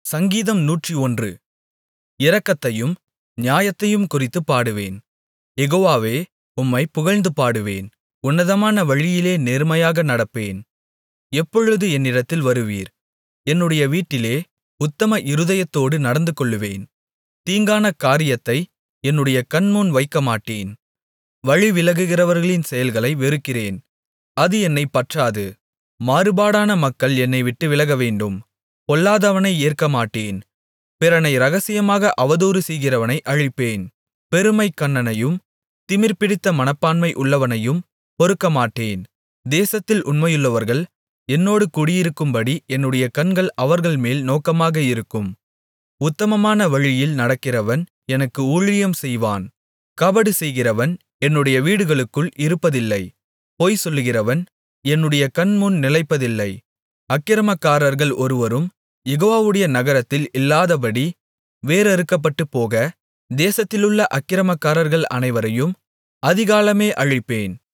சங்கீதம் நூற்றொன்று இரக்கத்தையும் நியாயத்தையும் குறித்துப் பாடுவேன் யெகோவாவே உம்மைப் புகழ்ந்து பாடுவேன் உன்னதமான வழியிலே நேர்மையாக நடப்பேன் எப்பொழுது என்னிடத்தில் வருவீர் என்னுடைய வீட்டிலே உத்தம இருதயத்தோடு நடந்துகொள்ளுவேன் தீங்கான காரியத்தை என்னுடைய கண்முன் வைக்கமாட்டேன் வழிவிலகுகிறவர்களின் செயல்களை வெறுக்கிறேன் அது என்னைப் பற்றாது மாறுபாடான மக்கள் என்னை விட்டு விலகவேண்டும் பொல்லாதவனை ஏற்கமாட்டேன் பிறனை இரகசியமாக அவதூறு செய்கிறவனை அழிப்பேன் பெருமைக்கண்ணனையும் திமிர்பிடித்த மனப்பான்மை உள்ளவனையும் பொறுக்கமாட்டேன் தேசத்தில் உண்மையுள்ளவர்கள் என்னோடு குடியிருக்கும்படி என்னுடைய கண்கள் அவர்கள்மேல் நோக்கமாக இருக்கும் உத்தமமான வழியில் நடக்கிறவன் எனக்கு ஊழியம் செய்வான் கபடு செய்கிறவன் என்னுடைய வீடுகளுக்குள் இருப்பதில்லை பொய் சொல்லுகிறவன் என்னுடைய கண்முன் நிலைப்பதில்லை அக்கிரமக்காரர்கள் ஒருவரும் யெகோவாவுடைய நகரத்தில் இல்லாதபடி வேரறுக்கப்பட்டுப்போக தேசத்திலுள்ள அக்கிரமக்காரர்கள் அனைவரையும் அதிகாலமே அழிப்பேன்